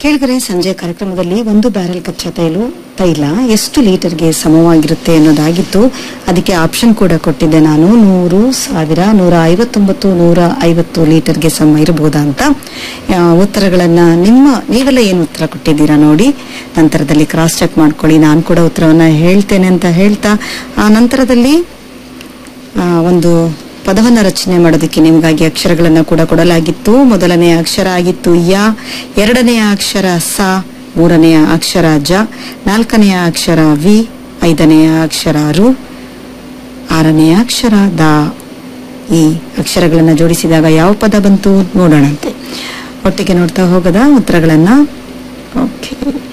ಕೇಳಿದರೆ ಸಂಜೆ ಕಾರ್ಯಕ್ರಮದಲ್ಲಿ ಒಂದು ಬ್ಯಾರೆಲ್ ಕಚ್ಚಾ ತೈಲು ತೈಲ ಎಷ್ಟು ಲೀಟರ್ಗೆ ಸಮವಾಗಿರುತ್ತೆ ಅನ್ನೋದಾಗಿತ್ತು ಅದಕ್ಕೆ ಆಪ್ಷನ್ ಕೂಡ ಕೊಟ್ಟಿದ್ದೆ ನಾನು ನೂರು ಸಾವಿರ ನೂರ ಐವತ್ತೊಂಬತ್ತು ನೂರ ಐವತ್ತು ಲೀಟರ್ಗೆ ಸಮ ಇರಬಹುದಾ ಅಂತ ಆ, ಉತ್ತರಗಳನ್ನ ನಿಮ್ಮ ನೀವೆಲ್ಲ ಏನು ಉತ್ತರ ಕೊಟ್ಟಿದ್ದೀರಾ ನೋಡಿ ನಂತರದಲ್ಲಿ ಕ್ರಾಸ್ ಚೆಕ್ ಮಾಡ್ಕೊಳ್ಳಿ ನಾನು ಕೂಡ ಉತ್ತರವನ್ನ ಹೇಳ್ತೇನೆ ಅಂತ ಹೇಳ್ತಾ ಆ ನಂತರದಲ್ಲಿ ಆ, ಒಂದು ಪದವನ್ನ ರಚನೆ ಮಾಡೋದಕ್ಕೆ ನಿಮಗಾಗಿ ಅಕ್ಷರಗಳನ್ನ ಕೂಡ ಕೊಡಲಾಗಿತ್ತು ಮೊದಲನೆಯ ಅಕ್ಷರ ಆಗಿತ್ತು ಯ ಎರಡನೆಯ ಅಕ್ಷರ ಸ ಮೂರನೆಯ ಅಕ್ಷರ ಜ ನಾಲ್ಕನೆಯ ಅಕ್ಷರ ವಿ ಐದನೆಯ ಅಕ್ಷರ ರು ಆರನೆಯ ಅಕ್ಷರ ದ ಈ ಅಕ್ಷರಗಳನ್ನ ಜೋಡಿಸಿದಾಗ ಯಾವ ಪದ ಬಂತು ನೋಡೋಣಂತೆ ಒಟ್ಟಿಗೆ ನೋಡ್ತಾ ಹೋಗದ ಉತ್ತರಗಳನ್ನ ಓಕೆ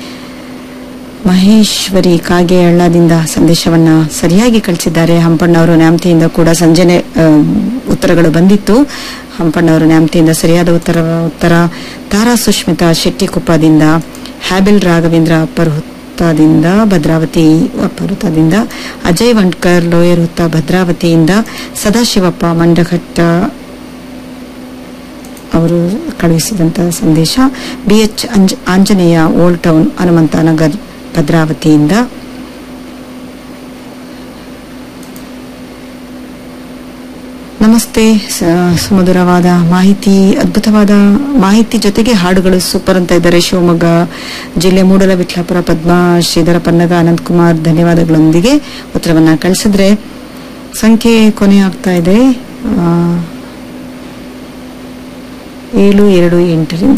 ಮಹೇಶ್ವರಿ ಕಾಗೆಹಳ್ಳದಿಂದ ಸಂದೇಶವನ್ನ ಸರಿಯಾಗಿ ಕಳಿಸಿದ್ದಾರೆ ಹಂಪಣ್ಣವರು ನ್ಯಾಮತಿಯಿಂದ ಕೂಡ ಸಂಜೆನೆ ಆ, ಉತ್ತರಗಳು ಬಂದಿತ್ತು ಹಂಪಣ್ಣವರು ನ್ಯಾಮತಿಯಿಂದ ಸರಿಯಾದ ಉತ್ತರ ಉತ್ತರ ತಾರಾ ಸುಷ್ಮಿತಾ ಶೆಟ್ಟಿಕೊಪ್ಪದಿಂದ ಹ್ಯಾಬಿಲ್ ರಾಘವೇಂದ್ರ ಪರ್ಹುತ್ತದಿಂದ ಭದ್ರಾವತಿ ಪರ್ವತದಿಂದ ಅಜಯ್ ವಂಡ್ಕರ್ ಲೋಯರ್ ಹುತ್ತ ಭದ್ರಾವತಿಯಿಂದ ಸದಾಶಿವಪ್ಪ ಮಂಡಘಟ್ಟ ಅವರು ಕಳುಹಿಸಿದಂತ ಸಂದೇಶ B H Anjaneya old town Hanumantha Nagar ಭದ್ರಾವತಿಯಿಂದ ನಮಸ್ತೆ ಸ- ಸುಮಧುರವಾದ ಮಾಹಿತಿ ಅದ್ಭುತವಾದ ಮಾಹಿತಿ ಜೊತೆಗೆ ಹಾಡುಗಳು ಸೂಪರ್ ಅಂತ ಇದ್ದಾರೆ ಶಿವಮೊಗ್ಗ ಜಿಲ್ಲೆ ಮೂಡಲ ವಿಟ್ಲಾಪುರ ಪದ್ಮ ಶ್ರೀಧರ ಪನ್ನಗ ಅನಂತ್ ಕುಮಾರ್ ಧನ್ಯವಾದಗಳೊಂದಿಗೆ ಉತ್ತರವನ್ನ ಕಳಿಸಿದ್ರೆ ಸಂಖ್ಯೆ ಕೊನೆ ಆಗ್ತಾ ಇದೆ ಆ, ಏಳು ಎರಡು ಎಂಟರಿಂದ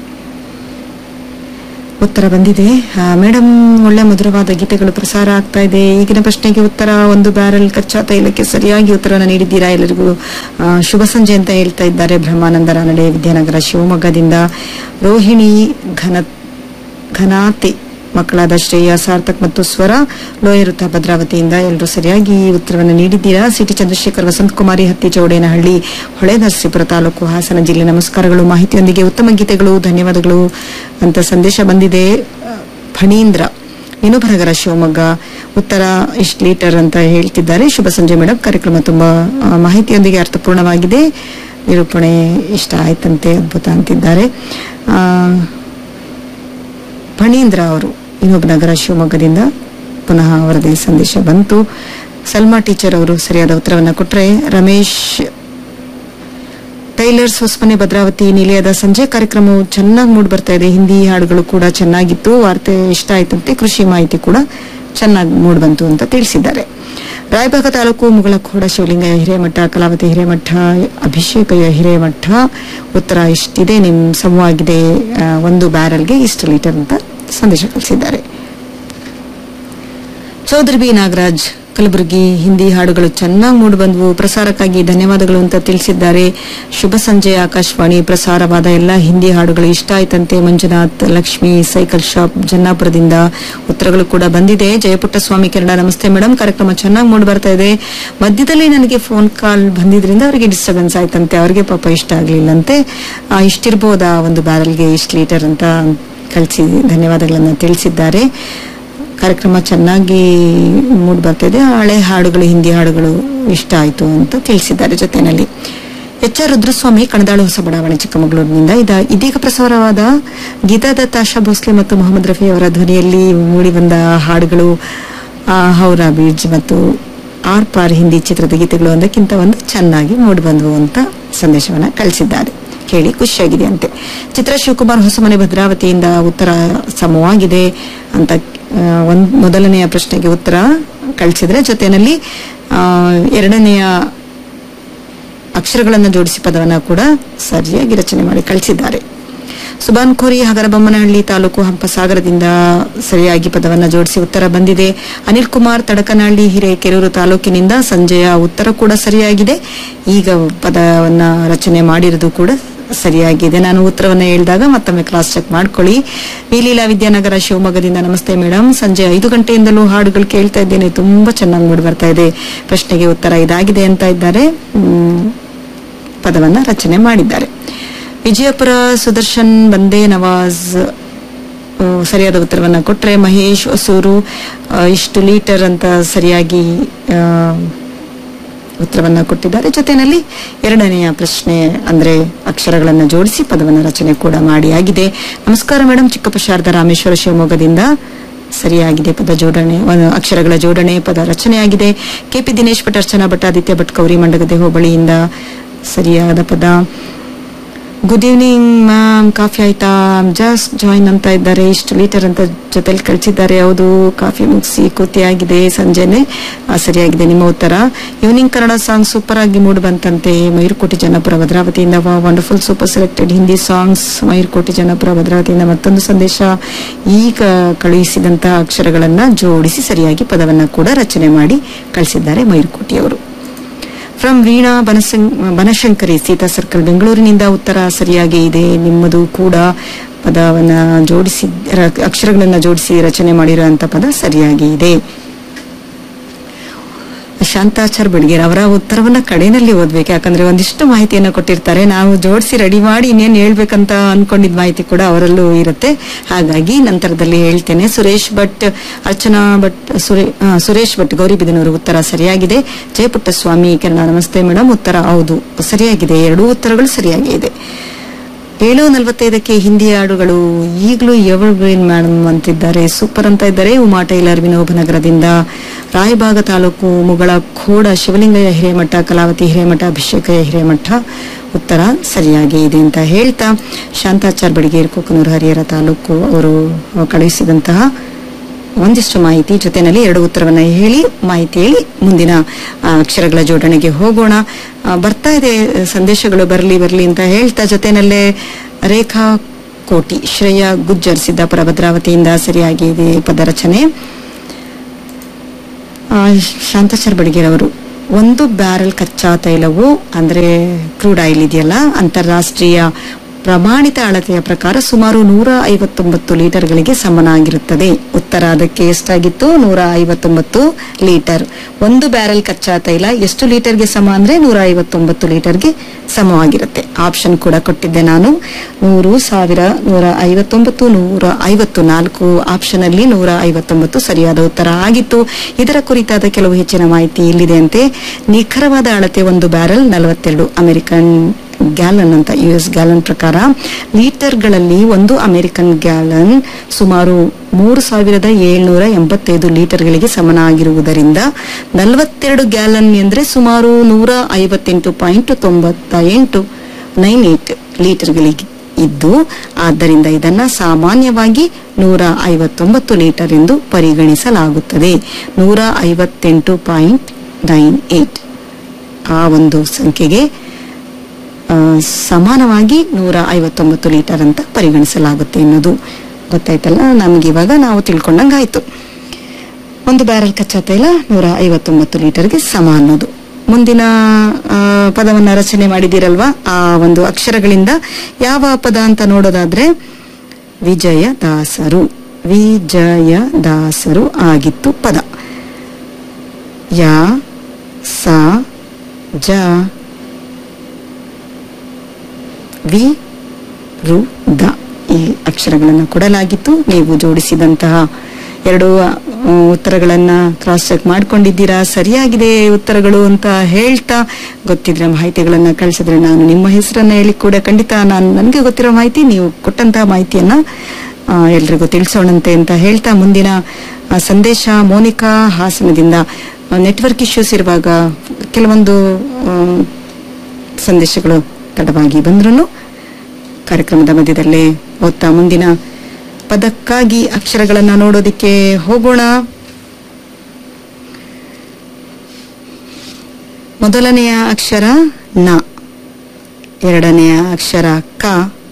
ಉತ್ತರ ಬಂದಿದೆ ಆ, ಮೇಡಮ್ ಒಳ್ಳೆ ಮಧುರವಾದ ಗೀತೆಗಳು ಪ್ರಸಾರ ಆಗ್ತಾ ಇದೆ ಈಗಿನ ಪ್ರಶ್ನೆಗೆ ಉತ್ತರ ಒಂದು ಬ್ಯಾರಲ್ ಕಚ್ಚಾ ತೈಲಕ್ಕೆ ಸರಿಯಾಗಿ ಉತ್ತರವನ್ನು ನೀಡಿದ್ದೀರಾ ಎಲ್ಲರಿಗೂ ಆ, ಶುಭ ಸಂಜೆ ಅಂತ ಹೇಳ್ತಾ ಇದ್ದಾರೆ ಬ್ರಹ್ಮಾನಂದ ರಾನಡೆ ವಿದ್ಯಾನಗರ ಶಿವಮೊಗ್ಗದಿಂದ ರೋಹಿಣಿ ಘನ ಘನಾತೆ ಮಕ್ಕಳಾದ ಶ್ರೇಯ ಸಾರ್ಥಕ್ ಮತ್ತು ಸ್ವರ ಲೋಯರುತ್ತ ಭದ್ರಾವತಿಯಿಂದ ಎಲ್ಲರೂ ಸರಿಯಾಗಿ ಈ ಉತ್ತರವನ್ನು ನೀಡಿದ್ದೀರಾ ಸಿಟಿ ಚಂದ್ರಶೇಖರ್ ವಸಂತ್ ಕುಮಾರಿ ಹತ್ತಿ ಚೌಡೇನಹಳ್ಳಿ ಹೊಳೆ ನರಸೀಪುರ ತಾಲೂಕು ಹಾಸನ ಜಿಲ್ಲೆ ನಮಸ್ಕಾರಗಳು ಮಾಹಿತಿಯೊಂದಿಗೆ ಉತ್ತಮ ಗೀತೆಗಳು ಧನ್ಯವಾದಗಳು ಅಂತ ಸಂದೇಶ ಬಂದಿದೆ ಆ, ಫಣೀಂದ್ರ ಇನ್ನೊಬ್ಬರಗರ ಶಿವಮೊಗ್ಗ ಉತ್ತರ ಇಷ್ಟು ಲೀಟರ್ ಅಂತ ಹೇಳ್ತಿದ್ದಾರೆ ಶುಭ ಸಂಜೆ ಮೇಡಮ್ ಕಾರ್ಯಕ್ರಮ ತುಂಬಾ ಆ, ಮಾಹಿತಿಯೊಂದಿಗೆ ಅರ್ಥಪೂರ್ಣವಾಗಿದೆ ನಿರೂಪಣೆ ಇಷ್ಟ ಆಯ್ತಂತೆ ಅದ್ಭುತ ಅಂತಿದ್ದಾರೆ ಆ, ಫಣೀಂದ್ರ ಅವರು ಇನ್ನೊಬ್ಬ ನಗರ ಶಿವಮೊಗ್ಗದಿಂದ ಪುನಃ ಅವರದೇ ಸಂದೇಶ ಬಂತು ಸಲ್ಮಾ ಟೀಚರ್ ಅವರು ಸರಿಯಾದ ಉತ್ತರವನ್ನ ಕೊಟ್ರೆ ರಮೇಶ್ ಟೈಲರ್ಸ್ ಹೊಸಮನೆ ಭದ್ರಾವತಿ ನಿಲಯದ ಸಂಜೆ ಕಾರ್ಯಕ್ರಮವು ಚೆನ್ನಾಗಿ ಮೂಡ್ ಬರ್ತಾ ಇದೆ ಹಿಂದಿ ಹಾಡುಗಳು ಕೂಡ ಚೆನ್ನಾಗಿತ್ತು ವಾರ್ತೆ ಇಷ್ಟ ಆಯ್ತಂತೆ ಕೃಷಿ ಮಾಹಿತಿ ಕೂಡ ಚೆನ್ನಾಗಿ ಮೂಡ್ ಬಂತು ಅಂತ ತಿಳಿಸಿದ್ದಾರೆ ರಾಯಭಾಗ ತಾಲೂಕು ಮುಗಳಖೋಡ ಶಿವಲಿಂಗಯ್ಯ ಹಿರೇಮಠ ಕಲಾವತಿ ಹಿರೇಮಠ ಅಭಿಷೇಕಯ್ಯ ಹಿರೇಮಠ ಉತ್ತರ ಇಷ್ಟಿದೆ ನಿಮ್ ಸಮವಾಗಿದೆ ಆ, ಒಂದು ಬ್ಯಾರಲ್ಗೆ ಇಷ್ಟು ಲೀಟರ್ ಅಂತ ಸಂದೇಶ ಕಳಿಸಿದ್ದಾರೆ ಚೌಧರಿ ಬಿ ನಾಗರಾಜ್ ಕಲಬುರಗಿ ಹಿಂದಿ ಹಾಡುಗಳು ಚೆನ್ನಾಗಿ ಮೂಡಿ ಬಂದವು ಪ್ರಸಾರಕ್ಕಾಗಿ ಧನ್ಯವಾದಗಳು ಅಂತ ತಿಳಿಸಿದ್ದಾರೆ ಶುಭ ಸಂಜೆ ಆಕಾಶವಾಣಿ ಪ್ರಸಾರವಾದ ಎಲ್ಲ ಹಿಂದಿ ಹಾಡುಗಳು ಇಷ್ಟ ಆಯ್ತಂತೆ ಮಂಜುನಾಥ್ ಲಕ್ಷ್ಮಿ ಸೈಕಲ್ ಶಾಪ್ ಜನ್ನಾಪುರದಿಂದ ಉತ್ತರಗಳು ಕೂಡ ಬಂದಿದೆ ಜಯಪುಟ್ಟ ಸ್ವಾಮಿ ಕಿರಣ ನಮಸ್ತೆ ಮೇಡಮ್ ಕಾರ್ಯಕ್ರಮ ಚೆನ್ನಾಗಿ ಮೂಡಿ ಬರ್ತಾ ಇದೆ ಮಧ್ಯದಲ್ಲಿ ನನಗೆ ಫೋನ್ ಕಾಲ್ ಬಂದಿದ್ರಿಂದ ಅವರಿಗೆ ಡಿಸ್ಟರ್ಬೆನ್ಸ್ ಆಯ್ತಂತೆ ಅವರಿಗೆ ಪಾಪ ಇಷ್ಟ ಆಗ್ಲಿಲ್ಲಂತೆ ಆ, ಇಷ್ಟಿರ್ಬೋದಾ ಒಂದು ಬ್ಯಾರಲ್ಗೆ ಇಷ್ಟು ಲೀಟರ್ ಅಂತ ಕಳಿಸಿ ಧನ್ಯವಾದಗಳನ್ನು ತಿಳಿಸಿದ್ದಾರೆ ಕಾರ್ಯಕ್ರಮ ಚೆನ್ನಾಗಿ ಮೂಡ್ ಬರ್ತಿದೆ ಹಳೆ ಹಾಡುಗಳು ಹಿಂದಿ ಹಾಡುಗಳು ಇಷ್ಟ ಆಯ್ತು ಅಂತ ತಿಳಿಸಿದ್ದಾರೆ ಜೊತೆನಲ್ಲಿ ಎಚ್ ಆರ್ ರುದ್ರಸ್ವಾಮಿ ಕಣದಾಳು ಹೊಸ ಬಡಾವಣೆ ಚಿಕ್ಕಮಗಳೂರಿನಿಂದ ಇದ ಇದೀಗ ಪ್ರಸಾರವಾದ ಗೀತಾದತ್ತ ಆಶಾ ಭೋಸ್ಲೆ ಮತ್ತು ಮೊಹಮ್ಮದ್ ರಫಿ ಅವರ ಧ್ವನಿಯಲ್ಲಿ ಮೂಡಿ ಬಂದ ಹಾಡುಗಳು ಆ, ಹೌರಾ ಬೀಡ್ಜ್ ಮತ್ತು ಆರ್ ಪಾರ್ ಹಿಂದಿ ಚಿತ್ರದ ಗೀತೆಗಳು ಒಂದಕ್ಕಿಂತ ಒಂದು ಚೆನ್ನಾಗಿ ಮೂಡಿ ಬಂದವು ಅಂತ ಸಂದೇಶವನ್ನ ಕಳಿಸಿದ್ದಾರೆ ಕೇಳಿ ಖುಷಿಯಾಗಿದೆ ಅಂತೆ ಚಿತ್ರ ಶಿವಕುಮಾರ್ ಹೊಸಮನೆ ಭದ್ರಾವತಿಯಿಂದ ಉತ್ತರ ಸಮವಾಗಿದೆ ಅಂತ ಆ, ಒಂದ್ ಮೊದಲನೆಯ ಪ್ರಶ್ನೆಗೆ ಉತ್ತರ ಕಳಿಸಿದ್ರೆ ಜೊತೆಯಲ್ಲಿ ಆ, ಎರಡನೆಯ ಅಕ್ಷರಗಳನ್ನು ಜೋಡಿಸಿ ಪದವನ್ನ ಕೂಡ ಸರಿಯಾಗಿ ರಚನೆ ಮಾಡಿ ಕಳಿಸಿದ್ದಾರೆ ಸುಬಾನ್ ಖೋರಿ ಹಗರಬೊಮ್ಮನಹಳ್ಳಿ ತಾಲೂಕು ಹಂಪಸಾಗರದಿಂದ ಸರಿಯಾಗಿ ಪದವನ್ನ ಜೋಡಿಸಿ ಉತ್ತರ ಬಂದಿದೆ ಅನಿಲ್ ಕುಮಾರ್ ತಡಕನಹಳ್ಳಿ ಹಿರೇಕೆರೂರು ತಾಲೂಕಿನಿಂದ ಸಂಜೆಯ ಉತ್ತರ ಕೂಡ ಸರಿಯಾಗಿದೆ ಈಗ ಪದವನ್ನ ರಚನೆ ಮಾಡಿರೋದು ಕೂಡ ಸರಿಯಾಗಿದೆ ನಾನು ಉತ್ತರವನ್ನ ಹೇಳಿದಾಗ ಮತ್ತೊಮ್ಮೆ ಕ್ಲಾಸ್ ಚೆಕ್ ಮಾಡ್ಕೊಳ್ಳಿ ವಿಲೀಲಾ ವಿದ್ಯಾನಗರ ಶಿವಮೊಗ್ಗದಿಂದ ನಮಸ್ತೆ ಮೇಡಮ್ ಸಂಜೆ ಐದು ಗಂಟೆಯಿಂದಲೂ ಹಾಡುಗಳು ಕೇಳ್ತಾ ಇದ್ದೇನೆ ತುಂಬಾ ಚೆನ್ನಾಗಿ ಮೂಡಿ ಬರ್ತಾ ಇದೆ ಪ್ರಶ್ನೆಗೆ ಉತ್ತರ ಇದಾಗಿದೆ ಅಂತ ಇದ್ದಾರೆ ಹ್ಮ್, ಪದವನ್ನ ರಚನೆ ಮಾಡಿದ್ದಾರೆ ವಿಜಯಪುರ ಸುದರ್ಶನ್ ಬಂದೇ ನವಾಜ್ ಆ, ಸರಿಯಾದ ಉತ್ತರವನ್ನ ಕೊಟ್ರೆ ಮಹೇಶ್ ಹೊಸೂರು ಆ, ಇಷ್ಟು ಲೀಟರ್ ಅಂತ ಸರಿಯಾಗಿ ಆ, ಉತ್ತರವನ್ನ ಕೊಟ್ಟಿದ್ದಾರೆ ಜೊತೆಯಲ್ಲಿ ಎರಡನೆಯ ಪ್ರಶ್ನೆ ಅಂದ್ರೆ ಅಕ್ಷರಗಳನ್ನ ಜೋಡಿಸಿ ಪದವನ್ನ ರಚನೆ ಕೂಡ ಮಾಡಿ ಆಗಿದೆ ನಮಸ್ಕಾರ ಮೇಡಮ್ ಚಿಕ್ಕಪ್ಪ ಶಾರದಾ ರಾಮೇಶ್ವರ ಶಿವಮೊಗ್ಗದಿಂದ ಸರಿಯಾಗಿದೆ ಪದ ಜೋಡಣೆ ಒಂದು ಅಕ್ಷರಗಳ ಜೋಡಣೆ ಪದ ರಚನೆ ಆಗಿದೆ ಕೆಪಿ ದಿನೇಶ್ ಭಟ್ ಅರ್ಚನಾ ಭಟ್ ಆದಿತ್ಯ ಭಟ್ ಕೌರಿ ಮಂಡಗದೆ ಹೋಬಳಿಯಿಂದ ಸರಿಯಾದ ಪದ ಗುಡ್ ಈವ್ನಿಂಗ್ ಮ್ಯಾಮ್ ಕಾಫಿ ಆಯ್ತಾ ಜಸ್ಟ್ ಜಾಯಿನ್ ಅಂತ ಇದ್ದಾರೆ ಇಷ್ಟು ಲೀಟರ್ ಅಂತ ಜೊತೆಲಿ ಕಳಿಸಿದ್ದಾರೆ ಹೌದು ಕಾಫಿ ಮುಗಿಸಿ ಕೂತಿ ಆಗಿದೆ ಸಂಜೆನೆ ಆ, ಸರಿಯಾಗಿದೆ ನಿಮ್ಮ ಉತ್ತರ ಈವ್ನಿಂಗ್ ಕನ್ನಡ ಸಾಂಗ್ ಸೂಪರ್ ಆಗಿ ಮೂಡ್ ಬಂತಂತೆ ಮಯೂರ್ಕೋಟಿ ಜನಪುರ ಭದ್ರಾವತಿಯಿಂದ wonderful super selected Hindi songs Mayurkoti Janapura ಭದ್ರಾವತಿಯಿಂದ ಮತ್ತೊಂದು ಸಂದೇಶ ಈಗ ಕಳುಹಿಸಿದಂತಹ ಅಕ್ಷರಗಳನ್ನ ಜೋಡಿಸಿ ಸರಿಯಾಗಿ ಪದವನ್ನ ಕೂಡ ರಚನೆ ಮಾಡಿ ಕಳಿಸಿದ್ದಾರೆ ಮಯೂರ್ಕೋಟಿಯವರು ಫ್ರಮ್ ವೀಣಾ ಬನಸಂ ಬನಶಂಕರಿ ಸೀತಾ ಸರ್ಕಲ್ ಬೆಂಗಳೂರಿನಿಂದ ಉತ್ತರ ಸರಿಯಾಗಿ ಇದೆ ನಿಮ್ಮದು ಕೂಡ ಪದವನ್ನ ಜೋಡಿಸಿ ರ- ಅಕ್ಷರಗಳನ್ನ ಜೋಡಿಸಿ ರಚನೆ ಮಾಡಿರುವಂತ ಪದ ಸರಿಯಾಗಿ ಇದೆ ಶಾಂತಾಚಾರ್ ಬೆಳಗೇರ್ ಅವರ ಉತ್ತರವನ್ನ ಕಡೆನಲ್ಲಿ ಓದ್ಬೇಕು ಯಾಕಂದ್ರೆ ಒಂದಿಷ್ಟು ಮಾಹಿತಿಯನ್ನ ಕೊಟ್ಟಿರ್ತಾರೆ ನಾವು ಜೋಡಿಸಿ ರೆಡಿ ಮಾಡಿ ಇನ್ನೇನ್ ಹೇಳ್ಬೇಕಂತ ಅನ್ಕೊಂಡಿದ್ ಮಾಹಿತಿ ಕೂಡ ಅವರಲ್ಲೂ ಇರುತ್ತೆ ಹಾಗಾಗಿ ನಂತರದಲ್ಲಿ ಹೇಳ್ತೇನೆ ಸುರೇಶ್ ಭಟ್ ಅರ್ಚನಾ ಭಟ್ ಸುರೇ ಆ, ಸುರೇಶ್ ಭಟ್ ಗೌರಿಬಿದನೂರು ಉತ್ತರ ಸರಿಯಾಗಿದೆ ಜಯಪುಟ್ಟಸ್ವಾಮಿ ಕಿರಣ ನಮಸ್ತೆ ಮೇಡಮ್ ಉತ್ತರ ಹೌದು ಸರಿಯಾಗಿದೆ ಎರಡೂ ಉತ್ತರಗಳು ಸರಿಯಾಗಿ ಇದೆ ಏಳು ನಲವತ್ತೈದಕ್ಕೆ ಹಿಂದಿ ಹಾಡುಗಳು ಈಗಲೂ ಎವರ್ಗ್ರೀನ್ ಮೇಡಮ್ ಅಂತಿದ್ದಾರೆ ಸೂಪರ್ ಅಂತ ಇದ್ದಾರೆ ಉಮಾ ಟೈಲರ್ ವಿನೋಬ ನಗರದಿಂದ ರಾಯಬಾಗ ತಾಲೂಕು ಮುಗಳ ಖೋಡ ಶಿವಲಿಂಗಯ್ಯ ಹಿರೇಮಠ ಕಲಾವತಿ ಹಿರೇಮಠ ಅಭಿಷೇಕಯ್ಯ ಹಿರೇಮಠ ಉತ್ತರ ಸರಿಯಾಗಿ ಇದೆ ಅಂತ ಹೇಳ್ತಾ ಶಾಂತಾಚಾರ್ ಬಡಿಗೇರ್ ಕುಕನೂರು ಹರಿಹರ ತಾಲೂಕು ಅವರು ಕಳುಹಿಸಿದಂತಹ ಒಂದಿಷ್ಟು ಮಾಹಿತಿ ಜೊತೆನಲ್ಲಿ ಎರಡು ಉತ್ತರವನ್ನ ಹೇಳಿ ಮಾಹಿತಿ ಹೇಳಿ ಮುಂದಿನ ಆ, ಅಕ್ಷರಗಳ ಜೋಡಣೆಗೆ ಹೋಗೋಣ ಆ, ಬರ್ತಾ ಇದೆ ಸಂದೇಶಗಳು ಬರಲಿ ಬರಲಿ ಅಂತ ಹೇಳ್ತಾ ಜೊತೆನಲ್ಲೇ ರೇಖಾ ಕೋಟಿ ಶ್ರೇಯ ಗುಜ್ಜರ್ ಸಿದ್ದಾಪುರ ಭದ್ರಾವತಿಯಿಂದ ಸರಿಯಾಗಿ ಇದೆ ಪದ ರಚನೆ ಆ, ಶಾಂತಾಚಾರ್ ಬಡಿಗೇರವರು ಒಂದು ಬ್ಯಾರಲ್ ಕಚ್ಚಾ ತೈಲವು ಅಂದ್ರೆ ಕ್ರೂಡ್ ಆಯಿಲ್ ಇದೆಯಲ್ಲ ಅಂತಾರಾಷ್ಟ್ರೀಯ ಪ್ರಮಾಣಿತ ಅಳತೆಯ ಪ್ರಕಾರ ಸುಮಾರು ನೂರ ಐವತ್ತೊಂಬತ್ತು ಲೀಟರ್ಗಳಿಗೆ ಸಮನಾಗಿರುತ್ತದೆ ಉತ್ತರ ಅದಕ್ಕೆ ಎಷ್ಟಾಗಿತ್ತು ನೂರ ಐವತ್ತೊಂಬತ್ತು ಲೀಟರ್ ಒಂದು ಬ್ಯಾರಲ್ ಕಚ್ಚಾ ತೈಲ ಎಷ್ಟು ಲೀಟರ್ಗೆ ಸಮ ಅಂದ್ರೆ ನೂರ ಐವತ್ತೊಂಬತ್ತು ಲೀಟರ್ಗೆ ಸಮವಾಗಿರುತ್ತೆ ಆಪ್ಷನ್ ಕೂಡ ಕೊಟ್ಟಿದ್ದೆ ನಾನು ನೂರು ಸಾವಿರ ನೂರ ಐವತ್ತೊಂಬತ್ತು ನೂರ ಐವತ್ತು ನಾಲ್ಕು ಆಪ್ಷನ್ ಅಲ್ಲಿ ನೂರ ಐವತ್ತೊಂಬತ್ತು ಸರಿಯಾದ ಉತ್ತರ ಆಗಿತ್ತು ಇದರ ಕುರಿತಾದ ಕೆಲವು ಹೆಚ್ಚಿನ ಮಾಹಿತಿ ಇಲ್ಲಿದೆ ಅಂತೆ ನಿಖರವಾದ ಅಳತೆ ಒಂದು ಬ್ಯಾರಲ್ ನಲವತ್ತೆರಡು ಅಮೆರಿಕನ್ ಗ್ಯಾಲನ್ ಅಂತ ಯು ಎಸ್ ಗ್ಯಾಲನ್ ಪ್ರಕಾರ ಲೀಟರ್ಗಳಲ್ಲಿ ಒಂದು ಅಮೆರಿಕನ್ ಗ್ಯಾಲನ್ ಸುಮಾರು ಮೂರು ಸಾವಿರದ ಏಳ್ನೂರ ಎಂಬತ್ತೈದು ಲೀಟರ್ಗಳಿಗೆ ಸಮನಾಗಿರುವುದರಿಂದ ನಲವತ್ತೆರಡು ಗ್ಯಾಲನ್ ಎಂದ್ರೆ ಸುಮಾರು ನೂರ ಐವತ್ತೆಂಟು ಪಾಯಿಂಟ್ ತೊಂಬತ್ತ ಎಂಟು ನೈನ್ ಏಟ್ ಲೀಟರ್ಗಳಿಗೆ ಇದ್ದು ಆದ್ದರಿಂದ ಇದನ್ನ ಸಾಮಾನ್ಯವಾಗಿ ನೂರ ಐವತ್ತೊಂಬತ್ತು ಲೀಟರ್ ಎಂದು ಪರಿಗಣಿಸಲಾಗುತ್ತದೆ ನೂರ ಐವತ್ತೆಂಟು ಪಾಯಿಂಟ್ ನೈನ್ ಏಟ್ ಆ ಒಂದು ಸಂಖ್ಯೆಗೆ ಆ, ಸಮಾನವಾಗಿ ನೂರ ಐವತ್ತೊಂಬತ್ತು ಲೀಟರ್ ಅಂತ ಪರಿಗಣಿಸಲಾಗುತ್ತೆ ಅನ್ನೋದು ಗೊತ್ತಾಯ್ತಲ್ಲ ನಮ್ಗೆ ಇವಾಗ ನಾವು ತಿಳ್ಕೊಂಡಂಗಾಯ್ತು ಒಂದು ಬ್ಯಾರಲ್ ಕಚ್ಚಾ ತೈಲ ನೂರ ಐವತ್ತೊಂಬತ್ತು ಲೀಟರ್ಗೆ ಸಮ ಅನ್ನೋದು ಮುಂದಿನ ಆ, ಪದವನ್ನ ರಚನೆ ಮಾಡಿದಿರಲ್ವಾ ಆ ಒಂದು ಅಕ್ಷರಗಳಿಂದ ಯಾವ ಪದ ಅಂತ ನೋಡೋದಾದ್ರೆ ವಿಜಯದಾಸರು ವಿಜಯದಾಸರು ಆಗಿತ್ತು ಪದ ಯಾ ಸ ಜ ವಿ ರು ದ ಈ ಅಕ್ಷರಗಳನ್ನು ಕೊಡಲಾಗಿತ್ತು ನೀವು ಜೋಡಿಸಿದಂತಹ ಎರಡು ಆ, ಉತ್ತರಗಳನ್ನ ಕ್ರಾಸ್ ಚೆಕ್ ಮಾಡ್ಕೊಂಡಿದ್ದೀರಾ ಸರಿಯಾಗಿದೆ ಉತ್ತರಗಳು ಅಂತ ಹೇಳ್ತಾ ಗೊತ್ತಿದ್ರೆ ಮಾಹಿತಿಗಳನ್ನ ಕಳಿಸಿದ್ರೆ ನಾನು ನಿಮ್ಮ ಹೆಸರನ್ನ ಹೇಳಿ ಕೂಡ ಖಂಡಿತ ನಾನು ನನಗೆ ಗೊತ್ತಿರೋ ಮಾಹಿತಿ ನೀವು ಕೊಟ್ಟಂತಹ ಮಾಹಿತಿಯನ್ನ ಆ, ಎಲ್ರಿಗೂ ತಿಳಿಸೋಣಂತೆ ಅಂತ ಹೇಳ್ತಾ ಮುಂದಿನ ಆ, ಸಂದೇಶ ಮೋನಿಕಾ ಹಾಸನದಿಂದ ನೆಟ್ವರ್ಕ್ ಇಶ್ಯೂಸ್ ಇರುವಾಗ ಕೆಲವೊಂದು ಆ, ಸಂದೇಶಗಳು ತಡವಾಗಿ ಬಂದ್ರು ಕಾರ್ಯಕ್ರಮದ ಮಧ್ಯದಲ್ಲೇ ಓದ್ತಾ ಮುಂದಿನ ಪದಕ್ಕಾಗಿ ಅಕ್ಷರಗಳನ್ನ ನೋಡೋದಿಕ್ಕೆ ಹೋಗೋಣ ಮೊದಲನೆಯ ಅಕ್ಷರ ನ ಎರಡನೆಯ ಅಕ್ಷರ ಕ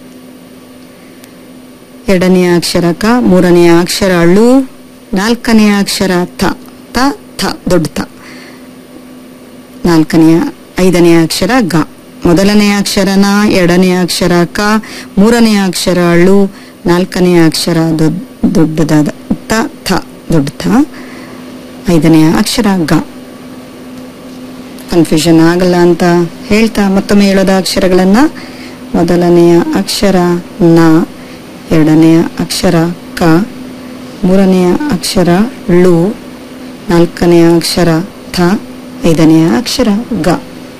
ಎರಡನೆಯ ಅಕ್ಷರ ಕ ಮೂರನೆಯ ಅಕ್ಷರ ಳು ನಾಲ್ಕನೆಯ ಅಕ್ಷರ ಥ ತ ಥ ದೊಡ್ಡ ತ ನಾಲ್ಕನೆಯ ಐದನೆಯ ಅಕ್ಷರ ಗ ಮೊದಲನೆಯ ಅಕ್ಷರ ನ ಎರಡನೆಯ ಅಕ್ಷರ ಕ ಮೂರನೆಯ ಅಕ್ಷರ ಳು ನಾಲ್ಕನೆಯ ಅಕ್ಷರ ದೊಡ್- ದೊಡ್ಡದಾದ ತ ಥ ದೊಡ್ಡ ಥ ಐದನೆಯ ಅಕ್ಷರ ಗ ಕನ್ಫ್ಯೂಷನ್ ಆಗಲ್ಲ ಅಂತ ಹೇಳ್ತಾ ಮತ್ತೊಮ್ಮೆ ಹೇಳೋದ ಅಕ್ಷರಗಳನ್ನ ಮೊದಲನೆಯ ಅಕ್ಷರ ನ ಎರಡನೆಯ ಅಕ್ಷರ ಕ ಮೂರನೆಯ ಅಕ್ಷರ ಳು ನಾಲ್ಕನೆಯ ಅಕ್ಷರ ಥ ಐದನೆಯ ಅಕ್ಷರ ಗ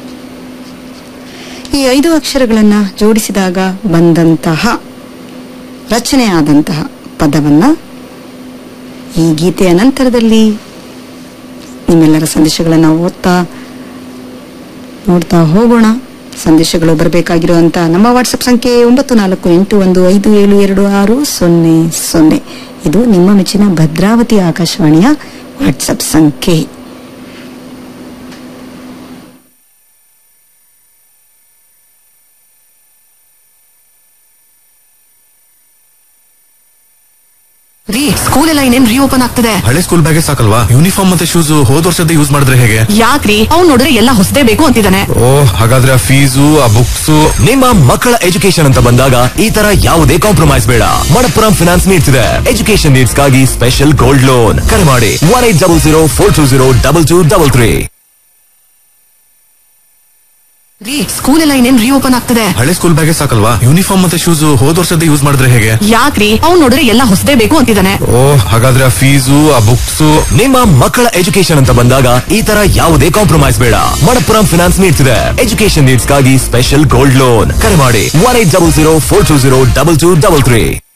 ಈ ಐದು ಅಕ್ಷರಗಳನ್ನ ಜೋಡಿಸಿದಾಗ ಬಂದಂತಹ ರಚನೆಯಾದಂತಹ ಪದವನ್ನ ಈ ಗೀತೆಯ ನಂತರದಲ್ಲಿ ನಿಮ್ಮೆಲ್ಲರ ಸಂದೇಶಗಳನ್ನು ಓದ್ತಾ ನೋಡ್ತಾ ಹೋಗೋಣ ಸಂದೇಶಗಳು ಬರಬೇಕಾಗಿರುವಂತ ನಮ್ಮ ವಾಟ್ಸಪ್ ಸಂಖ್ಯೆ ಒಂಬತ್ತು ನಾಲ್ಕು ಎಂಟು ಒಂದು ಐದು ಏಳು ಎರಡು ಆರು ಸೊನ್ನೆ ಸೊನ್ನೆ ಇದು ನಿಮ್ಮ ಮೆಚ್ಚಿನ ಭದ್ರಾವತಿ ಆಕಾಶವಾಣಿಯ ವಾಟ್ಸಪ್ ಸಂಖ್ಯೆ ರೀ ಸ್ಕೂಲ್ ಎಲ್ಲ ಇನ್ನೇನ್ ರೀಓಪನ್ ಆಗ್ತದೆ ಹಳೆ ಸ್ಕೂಲ್ ಬ್ಯಾಗೇ ಸಾಕಲ್ವಾ ಯೂನಿಫಾರ್ಮ್ ಮತ್ತೆ ಶೂಸ್ ಹೋದ ವರ್ಷದ ಯೂಸ್ ಮಾಡಿದ್ರೆ ಹೇಗೆ ಯಾಕ್ರಿ ಅವ್ನ್ ನೋಡಿದ್ರೆ ಎಲ್ಲ ಹೊಸದೇ ಬೇಕು ಅಂತಿದ್ದಾನೆ ಓ ಹಾಗಾದ್ರೆ ಆ ಫೀಸು ಆ ಬುಕ್ಸ್ ನಿಮ್ಮ ಮಕ್ಕಳ ಎಜುಕೇಶನ್ ಅಂತ ಬಂದಾಗ ಈ ತರ ಯಾವುದೇ ಕಾಂಪ್ರಮೈಸ್ ಬೇಡ ಮಣಪ್ಪುರಂ ಫಿನಾನ್ಸ್ ನೀಡ್ಸ್ ಇದೆ ಎಜುಕೇಶನ್ ನೀಡ್ಸ್ ಗಾಗಿ ಸ್ಪೆಷಲ್ ಗೋಲ್ಡ್ ಲೋನ್ ಕರೆ ಮಾಡಿ one eight double zero four two zero double two double three ರೀ ಸ್ಕೂಲ್ ಎಲ್ಲ ಇನ್ನೇನ್ ರೀಓಪನ್ ಆಗ್ತದೆ ಹಳೆ ಸ್ಕೂಲ್ ಬ್ಯಾಗೇ ಸಾಕಲ್ವಾ ಯೂನಿಫಾರ್ಮ್ ಮತ್ತೆ ಶೂಸ್ ಹೋದ ವರ್ಷದ ಯೂಸ್ ಮಾಡಿದ್ರೆ ಹೇಗೆ ಯಾಕ್ರಿ ಅವ್ನ್ ನೋಡಿದ್ರೆ ಎಲ್ಲ ಹೊಸದೇ ಬೇಕು ಅಂತಿದ್ದಾನೆ ಓ ಹಾಗಾದ್ರೆ ಆ ಫೀಸು ಆ ಬುಕ್ಸ್ ನಿಮ್ಮ ಮಕ್ಕಳ ಎಜುಕೇಶನ್ ಅಂತ ಬಂದಾಗ ಈ ತರ ಯಾವುದೇ ಕಾಂಪ್ರಮೈಸ್ ಬೇಡ ಮಣಪ್ಪುರಂ ಫಿನಾನ್ಸ್ ನೀಡ್ಸ್ ಇದೆ ಎಜುಕೇಶನ್ ನೀಡ್ಸ್ ಗಾಗಿ ಸ್ಪೆಷಲ್ ಗೋಲ್ಡ್ ಲೋನ್ ಕರೆ ಮಾಡಿ one eight double zero four two zero double two double three